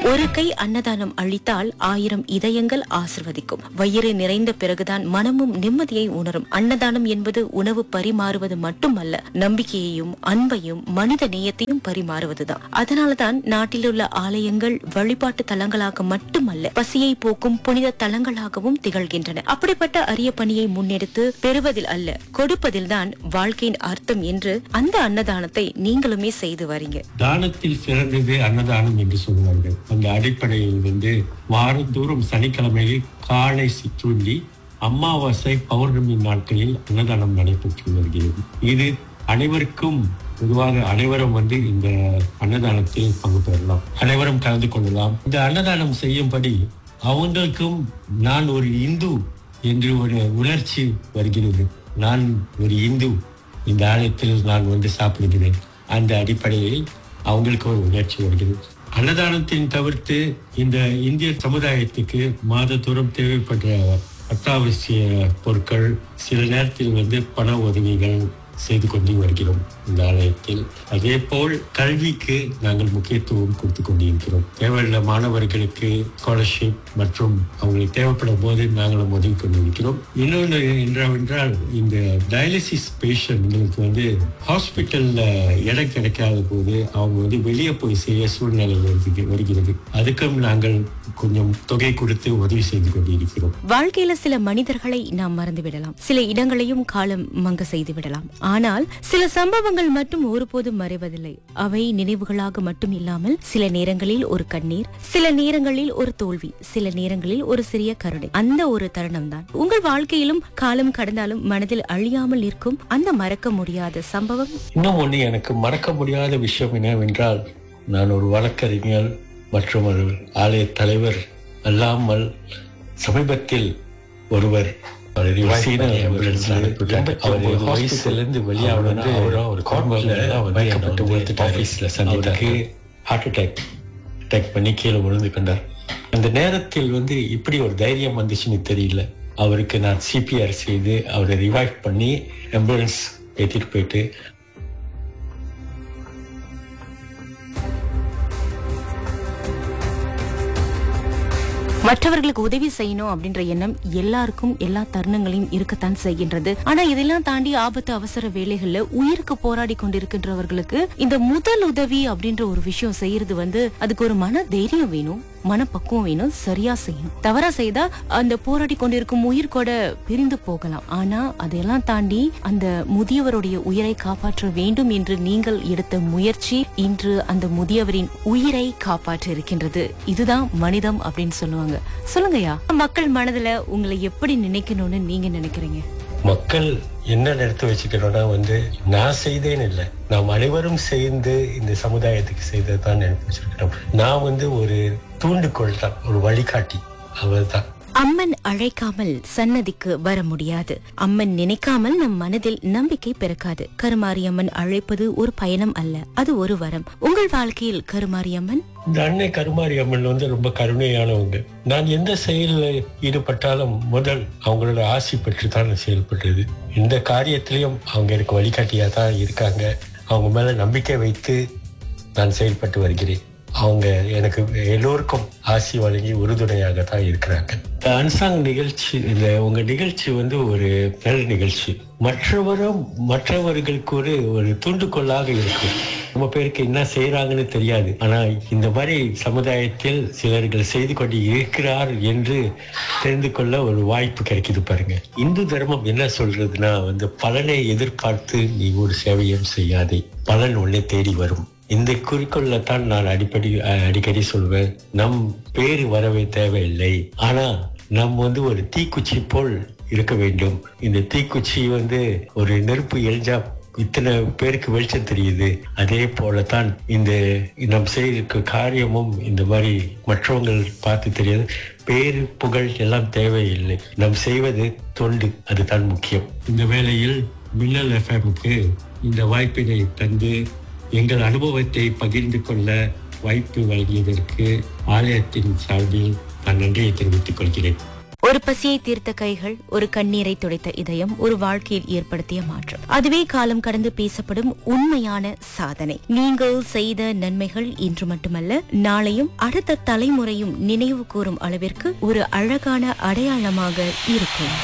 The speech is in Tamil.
ஒரு கை அன்னதானம் அளித்தால் ஆயிரம் இதயங்கள் ஆசிர்வதிக்கும் வயிறு நிறைந்த பிறகுதான் மனமும் நிம்மதியை உணரும் அன்னதானம் என்பது உணவு பரிமாறுவது மட்டுமல்ல நம்பிக்கையையும் அன்பையும் மனித நேயத்தையும் பரிமாறுவதுதான் அதனாலதான் நாட்டில் உள்ள ஆலயங்கள் வழிபாட்டு தலங்களாக மட்டுமல்ல பசியை போக்கும் புனித தலங்களாகவும் திகழ்கின்றன அப்படிப்பட்ட அரிய பணியை முன்னெடுத்து பெறுவதில் அல்ல கொடுப்பதில் தான் வாழ்க்கையின் அர்த்தம் என்று அந்த அன்னதானத்தை நீங்களுமே செய்து வரீங்க தானத்தில் சிறந்தது அன்னதானம் என்று சொல்வார்கள் அந்த அடிப்படையில் வந்து வாரந்தோறும் சனிக்கிழமையில் காலை சிற்றுண்டி அமாவாசை பௌர்ணமி நாட்களில் அன்னதானம் நடைபெற்று வருகிறது இது அனைவருக்கும் பொதுவாக அனைவரும் வந்து இந்த அன்னதானத்தில் பங்கு பெறலாம் அனைவரும் கலந்து கொள்ளலாம் இந்த அன்னதானம் செய்யும்படி அவங்களுக்கும் நான் ஒரு இந்து என்று ஒரு உணர்ச்சி வருகிறது நான் ஒரு இந்து இந்த ஆலயத்தில் நான் வந்து சாப்பிடுகிறேன் அந்த அடிப்படையில் அவங்களுக்கு ஒரு உணர்ச்சி வருகிறது அன்னதானத்தின் தவிர்த்து இந்த இந்திய சமுதாயத்துக்கு மாதத்தோறும் தேவைப்படுற அத்தியாவசிய பொருட்கள் சில நேரத்தில் வந்து பண உதவிகள் செய்து கொண்டு வருகிறோம் இந்த ஆலயத்தில் அதே போல் கல்விக்கு நாங்கள் முக்கியத்துவம் கொடுத்து கொண்டிருக்கிறோம் தேவையுள்ள மாணவர்களுக்கு ஸ்காலர்ஷிப் மற்றும் அவங்களுக்கு தேவைப்படும் போது நாங்களும் உதவி கொண்டிருக்கிறோம் இன்னொன்று என்னவென்றால் இந்த டயாலிசிஸ் பேஷண்ட்களுக்கு வந்து ஹாஸ்பிட்டல்ல இடம் கிடைக்காத போது அவங்க வந்து வெளியே போய் செய்ய சூழ்நிலை வருது- வருகிறது அதுக்கும் நாங்கள் கொஞ்சம் தொகை கொடுத்து உதவி செய்து கொண்டிருக்கிறோம் வாழ்க்கையில சில மனிதர்களை நாம் மறந்து விடலாம் சில இடங்களையும் காலம் மங்க செய்து விடலாம் ஆனால் சில சம்பவங்கள் மட்டும் ஒருபோதும் மறைவதில்லை அவை நினைவுகளாக மட்டும் இல்லாமல் சில நேரங்களில் ஒரு கண்ணீர் சில நேரங்களில் ஒரு தோல்வி சில நேரங்களில் ஒரு சிறிய கருணை அந்த ஒரு தருணம் தான் உங்கள் வாழ்க்கையிலும் காலம் கடந்தாலும் மனதில் அழியாமல் இருக்கும் அந்த மறக்க முடியாத சம்பவம் இன்னும் ஒன்று எனக்கு மறக்க முடியாத விஷயம் என்னவென்றால் நான் ஒரு வழக்கறிஞர் மற்றும் ஒரு ஆலய தலைவர் அல்லாமல் சமீபத்தில் ஒருவர் அவர் சீன ambulance ல அனுப்பிவிட்டாங்க. அவர் hospital ல இருந்து வெளியாகணும்னா அவரும் ஒரு கார்பன்ல மயக்கப்பட்டு ஆபீஸ்ல சந்தித்ததுக்கு ஹார்ட் அட்டாக் அட்டாக் பண்ணி கீழே விழுந்து கொண்டார் அந்த நேரத்தில் வந்து இப்படி ஒரு தைரியம் வந்துச்சுன்னு தெரியல அவருக்கு நான் சிபிஆர் செய்து அவரை ரிவைவ் பண்ணி ஆம்புலன்ஸ் ஏற்றிட்டு போயிட்டு மற்றவர்களுக்கு உதவி செய்யணும் அப்படின்ற எண்ணம் எல்லாருக்கும் எல்லா தருணங்களையும் இருக்கத்தான் செய்கின்றது ஆனா இதெல்லாம் தாண்டி ஆபத்து அவசர வேலைகள்ல உயிருக்கு போராடி கொண்டிருக்கின்றவர்களுக்கு இந்த முதல் உதவி அப்படின்ற ஒரு விஷயம் செய்யறது வந்து அதுக்கு ஒரு மன தைரியம் வேணும் மனப்பக்குவம் வேணும் சரியா செய்யணும் தவறா செய்தா அந்த போராடி கொண்டிருக்கும் உயிர் கூட பிரிந்து போகலாம் ஆனா அதையெல்லாம் தாண்டி அந்த முதியவருடைய உயிரை காப்பாற்ற வேண்டும் என்று நீங்கள் எடுத்த முயற்சி இன்று அந்த முதியவரின் உயிரை காப்பாற்ற இருக்கின்றது இதுதான் மனிதம் அப்படின்னு சொல்லுவாங்க சொல்லுங்கய்யா மக்கள் மனதுல உங்களை எப்படி நினைக்கணும்னு நீங்க நினைக்கிறீங்க மக்கள் என்ன எடுத்து வச்சுக்கணும்னா வந்து நான் செய்தேன் இல்லை நாம் அனைவரும் சேர்ந்து இந்த சமுதாயத்துக்கு செய்ததுதான் நினைப்பு வச்சிருக்கிறோம் நான் வந்து ஒரு தூண்டுகோல் தான் ஒரு வழிகாட்டி அவ்வளவுதான் அம்மன் அழைக்காமல் சன்னதிக்கு வர முடியாது அம்மன் நினைக்காமல் நம் மனதில் நம்பிக்கை பிறக்காது கருமாரியம்மன் அழைப்பது ஒரு பயணம் அல்ல அது ஒரு வரம் உங்கள் வாழ்க்கையில் கருமாரியம்மன் இந்த அன்னை கருமாரி அம்மன் வந்து ரொம்ப கருணையானவங்க நான் எந்த செயலில் ஈடுபட்டாலும் முதல் அவங்களோட ஆசி பெற்று தான் நான் செயல்படுறது இந்த காரியத்திலையும் அவங்க எனக்கு வழிகாட்டியா தான் இருக்காங்க அவங்க மேல நம்பிக்கை வைத்து நான் செயல்பட்டு வருகிறேன் அவங்க எனக்கு எல்லோருக்கும் ஆசி வழங்கி உறுதுணையாக தான் இருக்கிறாங்க இந்த அன்சாங் நிகழ்ச்சி இந்த உங்க நிகழ்ச்சி வந்து ஒரு நல்ல நிகழ்ச்சி மற்றவரும் மற்றவர்களுக்கு ஒரு ஒரு தூண்டுகோலாக இருக்கும் ரொம்ப பேருக்கு என்ன செய்யறாங்கன்னு தெரியாது ஆனா இந்த மாதிரி சமுதாயத்தில் சிலர்கள் செய்து கொண்டு இருக்கிறார் என்று தெரிந்து கொள்ள ஒரு வாய்ப்பு கிடைக்குது பாருங்க இந்து தர்மம் என்ன சொல்றதுன்னா வந்து பலனை எதிர்பார்த்து நீ ஒரு சேவையும் செய்யாதே பலன் உன்னை தேடி வரும் இந்த குறிக்கோள்ல தான் நான் அடிப்படை அஹ், அடிக்கடி சொல்வேன் நம் பேர் வரவே தேவையில்லை ஆனா நம் வந்து ஒரு தீக்குச்சி போல் இருக்க வேண்டும் இந்த தீக்குச்சி வந்து ஒரு நெருப்பு எரிஞ்சா இத்தனை பேருக்கு வெளிச்சம் தெரியுது அதே போலத்தான் இந்த நம் செய்திருக்க காரியமும் இந்த மாதிரி மற்றவங்க பார்த்து தெரியாது பேரு புகழ் எல்லாம் தேவையில்லை நம் செய்வது தொண்டு அதுதான் முக்கியம் இந்த வேளையில் மின்னல் எஃப்எம்க்கு இந்த வாய்ப்பினை தந்து எங்கள் அனுபவத்தை பகிர்ந்து கொள்ள வாய்ப்பு வழங்கியதற்கு ஆலயத்தின் சார்பில் நான் நன்றியை தெரிவித்துக் கொள்கிறேன் ஒரு பசியை தீர்த்த கைகள் ஒரு கண்ணீரை துடைத்த இதயம் ஒரு வாழ்க்கையில் ஏற்படுத்திய மாற்றம் அதுவே காலம் கடந்து பேசப்படும் உண்மையான சாதனை நீங்கள் செய்த நன்மைகள் இன்று மட்டுமல்ல நாளையும் அடுத்த தலைமுறையும் நினைவு கூறும் அளவிற்கு ஒரு அழகான அடையாளமாக இருக்கும்